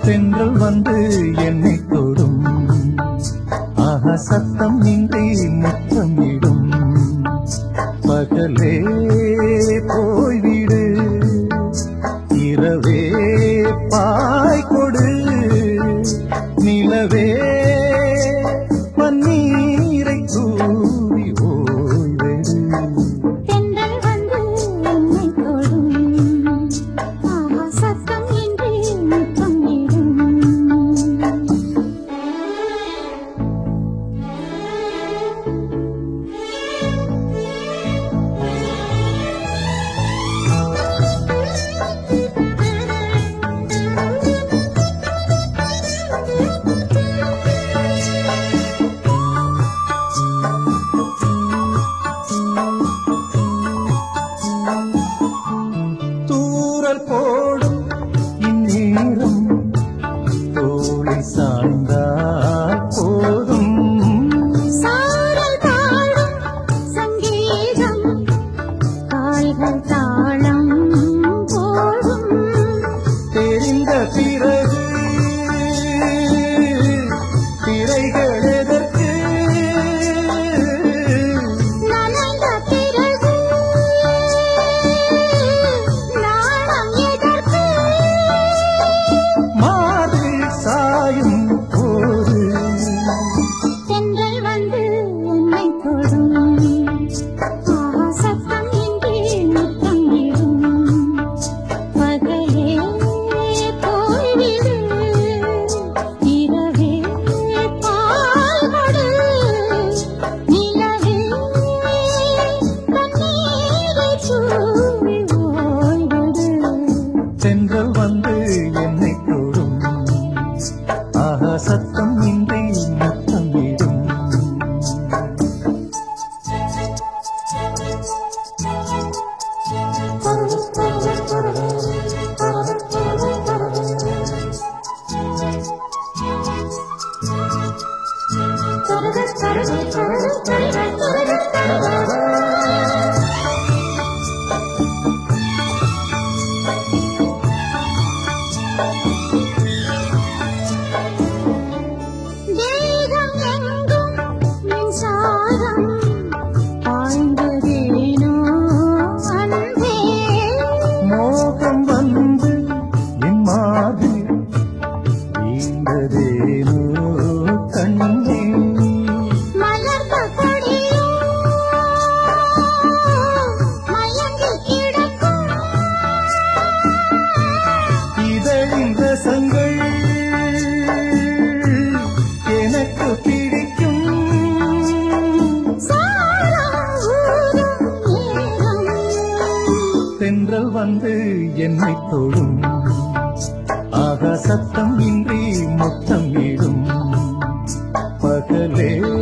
தென்றல் வந்து என்னை தொடும் ஆஹா சத்தம் இன்றி முத்தமிடும் பகலே போய்விடு இரவே பாய் கொடு நிலவே பன்னீரை தூவி ஓய்வெடு தென்றல் வந்து என்னை தொடும் ஆஹா சத்தம் இன்றி முத்தமிடும் தூரல் போடும் இந்நேரம் தோழி சாய்ந்தால் போதும் சாரல் பாடும் சங்கீதம் கால்கள் தாளம் போடும் தெரிந்த பிறகு திரைகள் எதற்கு நனைந்த பிறகு நாணம் எதற்கு மாறில் சாயும் போது தென்றல் வந்து என்னை தொடும் ஆஹா சத்தம் இன்றி முத்தமிடும் பகலே போய்விடு இரவே பால் கொடு நிலவே கண்ணீரை சூழி ஓய்விடு தென்றல் வந்து என்னை தொடும் ஆஹா சத்தம் இன்றி முத்தமிடும் தேகம் எங்கும் மின்சாரம் பாய்ந்ததேனோ அன்பே மோகம் வந்து என் மாது வீழ்ந்ததேனோ கண்ணே மலர்ந்த கொடியோ மயங்கி கிடக்கும் இதழின் ரசங்கள் எனக்கு பிடிக்கும் சாரம் ஊரும் நேரம் தென்றல் வந்து என்னை தொடும் ஆகா சத்தம் இன்றி முத்தமிடும் பகலே